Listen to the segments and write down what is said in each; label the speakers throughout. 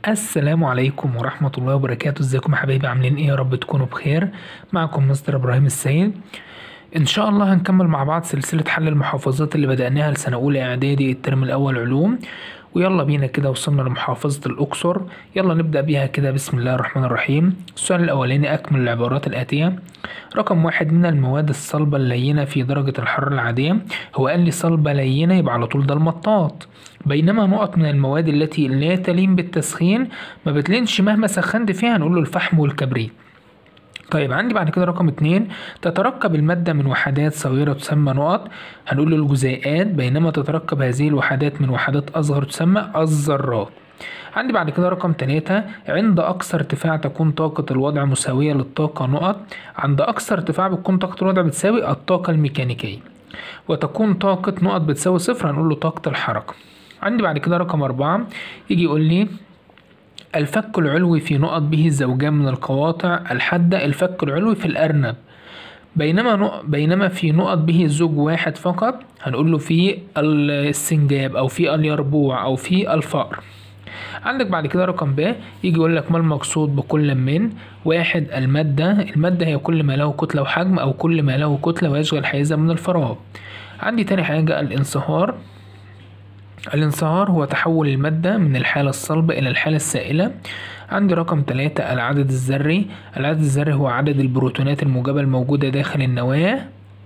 Speaker 1: السلام عليكم ورحمة الله وبركاته ازيكم يا حبايبي عاملين ايه يا رب تكونوا بخير معكم مستر ابراهيم السيد ان شاء الله هنكمل مع بعض سلسلة حل المحافظات اللي بدأناها لسنة اولى اعدادي الترم الاول علوم ويلا بينا كده وصلنا لمحافظة الأقصر يلا نبدأ بيها كده بسم الله الرحمن الرحيم السؤال الأولاني أكمل العبارات الآتية رقم واحد من المواد الصلبة اللينة في درجة الحرارة العادية هو قال لي صلبة لينة يبقى على طول ده المطاط بينما نقط من المواد التي لا تلين بالتسخين ما بتلينش مهما سخنت فيها هنقول له الفحم والكبريت طيب عندي بعد كده رقم اتنين تتركب المادة من وحدات صغيرة تسمى نقط هنقول له الجزيئات بينما تتركب هذه الوحدات من وحدات أصغر تسمى الذرات عندي بعد كده رقم تلاتة عند أقصى ارتفاع تكون طاقة الوضع مساوية للطاقة نقط عند أقصى ارتفاع بتكون طاقة الوضع بتساوي الطاقة الميكانيكية وتكون طاقة نقط بتساوي صفر هنقول له طاقة الحركة عندي بعد كده رقم أربعة يجي يقول لي الفك العلوي في نقط به زوجان من القواطع الحادة الفك العلوي في الأرنب بينما نق... بينما في نقط به زوج واحد فقط هنقول له في السنجاب أو في اليربوع أو في الفأر عندك بعد كده رقم ب يجي يقول لك ما المقصود بكل من واحد المادة المادة هي كل ما له كتلة وحجم أو كل ما له كتلة ويشغل حيزا من الفراغ عندي تاني حاجة الانصهار الانصهار هو تحول المادة من الحالة الصلبة إلى الحالة السائلة عندي رقم تلاتة العدد الذري العدد الذري هو عدد البروتونات الموجبة الموجودة داخل النواة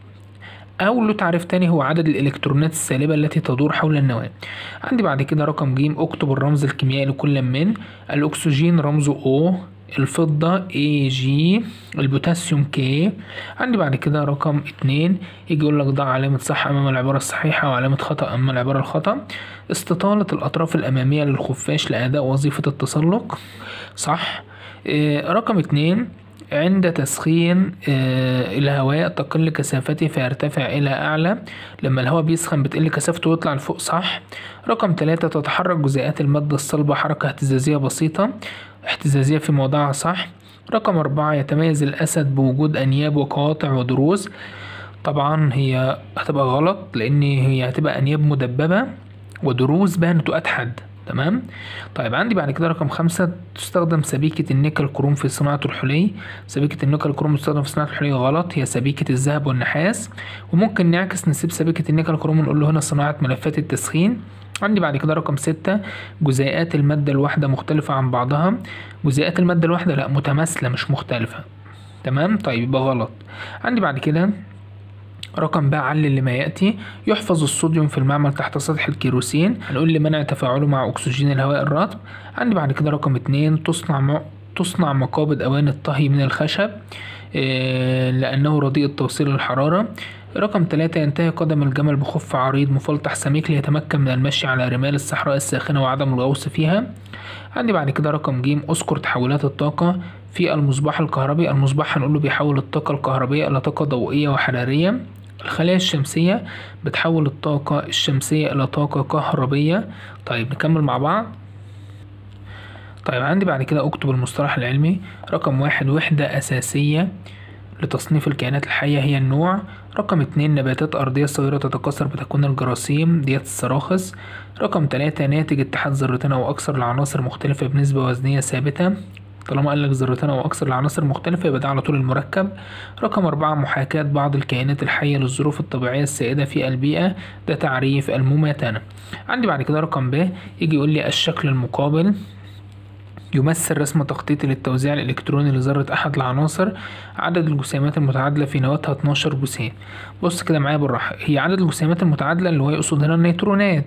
Speaker 1: أو له تعريف تاني هو عدد الإلكترونات السالبة التي تدور حول النواة عندي بعد كده رقم ج اكتب الرمز الكيميائي لكل من الأكسجين رمزه O الفضة AG البوتاسيوم K عندي بعد كده رقم اتنين يجي يقول لك ضع علامة صح أمام العبارة الصحيحة وعلامة خطأ أمام العبارة الخطأ استطالة الأطراف الأمامية للخفاش لأداء وظيفة التسلق صح آه رقم اتنين عند تسخين آه الهواء تقل كثافته فيرتفع إلى أعلى لما الهواء بيسخن بتقل كثافته ويطلع لفوق صح رقم ثلاثة تتحرك جزيئات المادة الصلبة حركة اهتزازية بسيطة اهتزازية في موضعها صح رقم أربعة يتميز الأسد بوجود أنياب وقواطع ودروس طبعا هي هتبقى غلط لأن هي هتبقى أنياب مدببة ودروس بها نتوءات حادة تمام طيب عندي بعد كده رقم خمسة تستخدم سبيكة النيكل كروم في صناعة الحلي سبيكة النيكل كروم تستخدم في صناعة الحلي غلط هي سبيكة الذهب والنحاس وممكن نعكس نسيب سبيكة النيكل كروم ونقول له هنا صناعة ملفات التسخين عندي بعد كده رقم ستة جزيئات المادة الواحدة مختلفة عن بعضها جزيئات المادة الواحدة لا متماثلة مش مختلفة تمام طيب يبقى غلط عندي بعد كده رقم ب علل لما يأتي يحفظ الصوديوم في المعمل تحت سطح الكيروسين هنقول لمنع تفاعله مع أكسجين الهواء الرطب عندي بعد كده رقم اتنين تصنع م... تصنع مقابض أواني الطهي من الخشب إيه لأنه رديء التوصيل للحرارة رقم ثلاثة ينتهي قدم الجمل بخف عريض مفلطح سميك ليتمكن من المشي على رمال الصحراء الساخنة وعدم الغوص فيها عندي بعد كده رقم ج اذكر تحولات الطاقة في المصباح الكهربي المصباح هنقوله بيحول الطاقة الكهربية إلى طاقة ضوئية وحرارية الخلايا الشمسية بتحول الطاقة الشمسية إلى طاقة كهربية طيب نكمل مع بعض طيب عندي بعد كده اكتب المصطلح العلمي رقم واحد وحدة أساسية لتصنيف الكائنات الحية هي النوع رقم اتنين نباتات أرضية صغيرة تتكاثر بتكون الجراثيم ديت الصراخص رقم تلاتة ناتج اتحاد ذرتين أو أكثر لعناصر مختلفة بنسبة وزنية ثابتة طالما قالك ذرتين أو أكثر لعناصر مختلفة يبقى ده على طول المركب رقم أربعة محاكاة بعض الكائنات الحية للظروف الطبيعية السائدة في البيئة ده تعريف المماتنة عندي بعد كده رقم ب يجي يقول لي الشكل المقابل يمثل رسم تخطيطي للتوزيع الإلكتروني لذرة أحد العناصر عدد الجسيمات المتعادلة في نواتها 12 جسيم بص كده معايا بالراحة هي عدد الجسيمات المتعادلة اللي هو يقصد هنا النيوترونات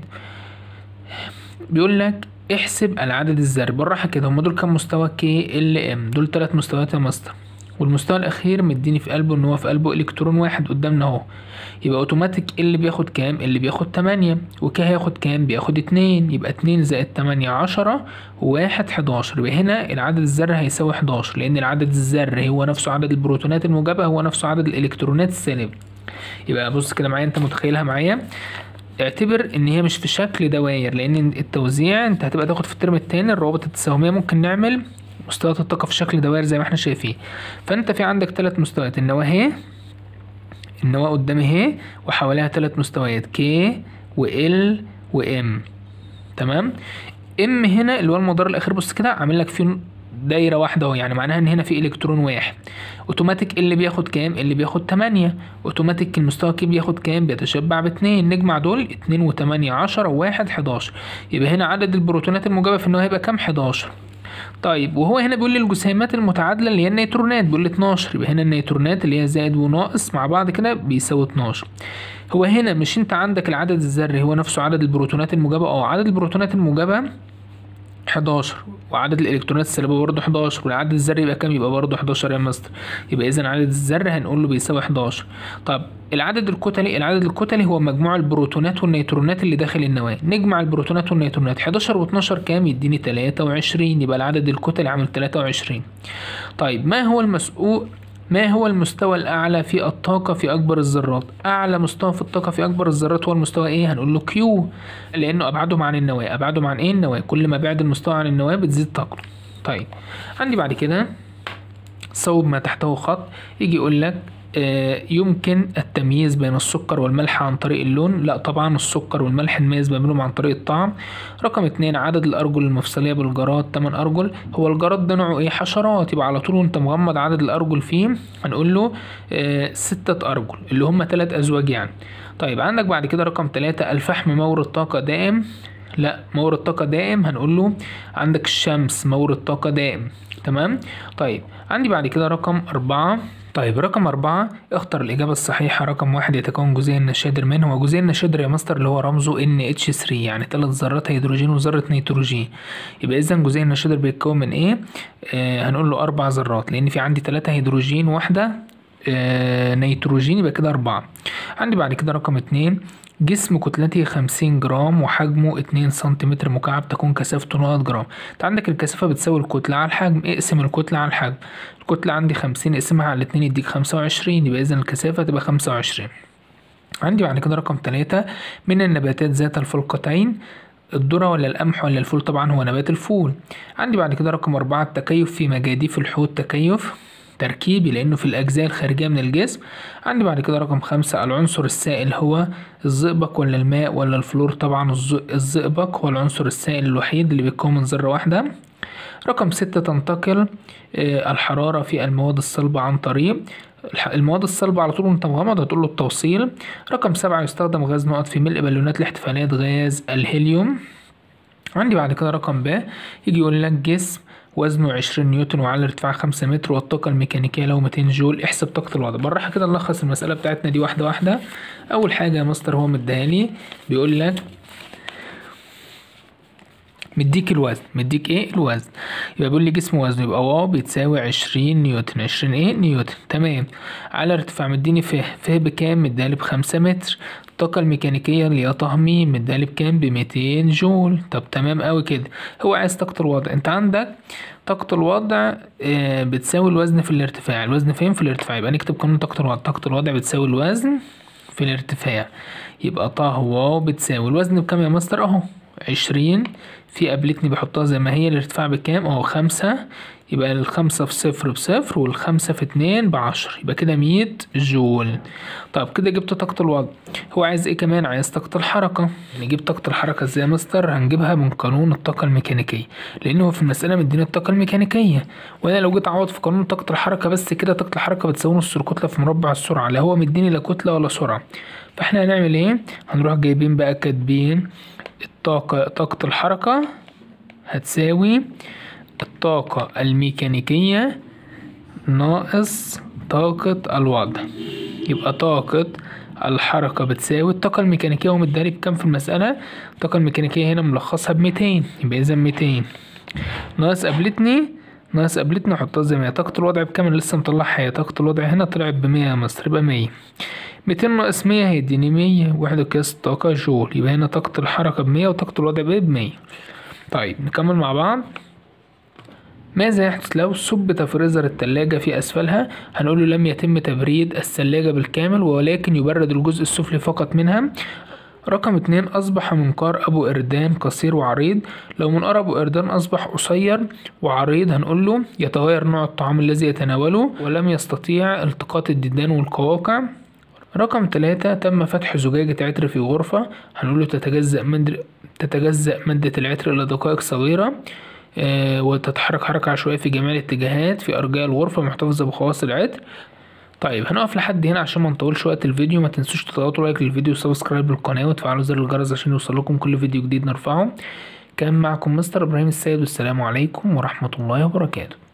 Speaker 1: بيقول لك احسب العدد الذري بالراحة كده هما دول كام مستوى كي ال ام دول تلات مستويات يا مستر والمستوى الأخير مديني في قلبه إن هو في قلبه إلكترون واحد قدامنا أهو يبقى أوتوماتيك اللي بياخد كام اللي بياخد تمانية وكي هياخد كام بياخد اتنين يبقى اتنين زائد تمانية عشرة وواحد حداشر يبقى هنا العدد الذري هيساوي حداشر لأن العدد الذري هو نفسه عدد البروتونات الموجبة هو نفسه عدد الإلكترونات السالبة يبقى بص كده معايا أنت متخيلها معايا اعتبر ان هي مش في شكل دواير لان التوزيع انت هتبقى تاخد في الترم التاني الروابط التساهميه ممكن نعمل مستويات الطاقه في شكل دوائر زي ما احنا شايفين فانت في عندك ثلاث مستويات النواه اهي النواه قدامي اهي وحواليها ثلاث مستويات K و L و M تمام ام هنا اللي هو المدار الاخير بص كده عامل لك فيه دايره واحده اهو يعني معناها ان هنا في الكترون واحد اوتوماتيك اللي بياخد كام اللي بياخد 8 اوتوماتيك المستوى كي بياخد كام بيتشبع باتنين نجمع دول 2 و8 10 و1 11 يبقى هنا عدد البروتونات الموجبه في النواه هيبقى كام 11 طيب وهو هنا بيقول لي الجسيمات المتعادله اللي هي النيترونات بيقول لي 12 يبقى هنا النيترونات اللي هي زائد وناقص مع بعض كده بيساوي 12 هو هنا مش انت عندك العدد الذري هو نفسه عدد البروتونات الموجبه اه عدد البروتونات الموجبه 11 وعدد الالكترونات السالبه برضه 11 والعدد الذري يبقى كام يبقى برضه 11 يا مستر يبقى اذا عدد الذري هنقول له بيساوي 11 طب العدد الكتلي العدد الكتلي هو مجموع البروتونات والنيترونات اللي داخل النواه نجمع البروتونات والنيترونات 11 و12 كام يديني 23 يبقى العدد الكتلي عامل 23 طيب ما هو المسؤول ما هو المستوى الأعلى في الطاقة في أكبر الذرات؟ أعلى مستوى في الطاقة في أكبر الذرات هو المستوى إيه؟ هنقول له كيو لأنه أبعدهم عن النواة، أبعدهم عن إيه؟ النواة، كل ما بعد المستوى عن النواة بتزيد طاقته. طيب عندي بعد كده صوب ما تحته خط يجي يقول لك آه، يمكن التمييز بين السكر والملح عن طريق اللون لا طبعا السكر والملح نميز ما بينهم عن طريق الطعم رقم اتنين عدد الأرجل المفصلية بالجراد 8 أرجل هو الجراد ده نوعه ايه حشرات يبقى على طول وانت مغمض عدد الأرجل فيه هنقول له آه، ستة أرجل اللي هم تلات أزواج يعني طيب عندك بعد كده رقم تلاتة الفحم مورد طاقة دائم لا مورد طاقة دائم هنقول له عندك الشمس مورد طاقة دائم تمام طيب عندي بعد كده رقم أربعة طيب رقم أربعة اختر الإجابة الصحيحة رقم واحد يتكون جزيء النشادر منه هو جزيء النشادر يا مستر اللي هو رمزه NH3 يعني تلات ذرات هيدروجين وذرة نيتروجين يبقى إذا جزيء النشادر بيتكون من إيه؟ آه هنقول له أربع ذرات لأن في عندي تلاتة هيدروجين واحدة آه نيتروجين يبقى كده أربعة عندي بعد كده رقم اتنين جسم كتلته خمسين جرام وحجمه اتنين سنتيمتر مكعب تكون كثافته نقط جرام انت عندك الكثافة بتساوي الكتلة على الحجم اقسم الكتلة على الحجم الكتلة عندي خمسين اقسمها على الاتنين يديك خمسة وعشرين يبقى إذا الكثافة تبقى خمسة وعشرين عندي بعد كده رقم تلاتة من النباتات ذات الفلقتين الذرة ولا القمح ولا الفول طبعا هو نبات الفول عندي بعد كده رقم أربعة التكيف في مجاديف الحوت تكيف تركيبي لأنه في الأجزاء الخارجية من الجسم عندي بعد كده رقم خمسة العنصر السائل هو الزئبق ولا الماء ولا الفلور طبعا الز- الزئبق هو العنصر السائل الوحيد اللي بيتكون من ذرة واحدة رقم ستة تنتقل آه، الحرارة في المواد الصلبة عن طريق الح- المواد الصلبة على طول وانت مغمض هتقول له التوصيل رقم سبعة يستخدم غاز نقط في ملء بالونات الاحتفالات غاز الهيليوم عندي بعد كده رقم ب يجي يقول لك جسم وزنه 20 نيوتن وعلى ارتفاع 5 متر والطاقة الميكانيكية له 200 جول احسب طاقة الوضع بالراحة كده نلخص المسألة بتاعتنا دي واحدة واحدة أول حاجة يا مستر هو مديهالي بيقول لك مديك الوزن مديك ايه الوزن يبقى بيقول لي جسم وزنه يبقى واو بتساوي عشرين نيوتن عشرين ايه نيوتن تمام على ارتفاع مديني فه فه بكام مديالي بخمسة متر الطاقة الميكانيكية اللي هي تهميم مديالي بكام بميتين جول طب تمام قوي كده هو عايز طاقة الوضع انت عندك طاقة الوضع آه، بتساوي الوزن في الارتفاع الوزن فين في الارتفاع يبقى نكتب قانون طاقة الوضع طاقة الوضع بتساوي الوزن في الارتفاع يبقى طه واو بتساوي الوزن بكام يا مستر اهو عشرين في قابلتني بحطها زي ما هي الارتفاع بكام اهو خمسة يبقى الخمسة في صفر بصفر والخمسة في اتنين بعشر يبقى كده مية جول طب كده جبت طاقة الوضع هو عايز ايه كمان عايز طاقة الحركة نجيب طاقة الحركة ازاي يا مستر هنجيبها من قانون الطاقة الميكانيكية لأن هو في المسألة مديني الطاقة الميكانيكية وأنا لو جيت أعوض في قانون طاقة الحركة بس كده طاقة الحركة بتساوي نص الكتلة في مربع السرعة لا هو مديني لا كتلة ولا سرعة فاحنا هنعمل ايه هنروح جايبين بقى كاتبين الطاقة طاقة الحركة هتساوي الطاقة الميكانيكية ناقص طاقة الوضع يبقى طاقة الحركة بتساوي الطاقة الميكانيكية ومدالي بكام في المسألة الطاقة الميكانيكية هنا ملخصها بميتين يبقى إذا ميتين ناقص قابلتني ناقص قابلتني احطها زي ما هي طاقة الوضع بكام أنا لسه مطلعها هي طاقة الوضع هنا طلعت بمية يا مصر يبقى مية ميتين ناقص مية هيديني مية وحدة قياس الطاقة جول يبقى هنا طاقة الحركة بمية وطاقة الوضع بإيه بمية طيب نكمل مع بعض ماذا يحدث لو ثبت فريزر التلاجة في أسفلها هنقول له لم يتم تبريد الثلاجة بالكامل ولكن يبرد الجزء السفلي فقط منها رقم اتنين أصبح منقار أبو إردان قصير وعريض لو منقار أبو إردان أصبح قصير وعريض هنقول له يتغير نوع الطعام الذي يتناوله ولم يستطيع التقاط الديدان والقواقع رقم تلاتة تم فتح زجاجة عطر في غرفة هنقوله تتجزأ مد... تتجزأ مادة العطر إلى دقائق صغيرة آه، وتتحرك حركة عشوائية في جميع الاتجاهات في أرجاء الغرفة محتفظة بخواص العطر طيب هنقف لحد هنا عشان ما نطولش وقت الفيديو ما تنسوش تضغطوا لايك للفيديو وسبسكرايب للقناة وتفعلوا زر الجرس عشان يوصلكم كل فيديو جديد نرفعه كان معكم مستر إبراهيم السيد والسلام عليكم ورحمة الله وبركاته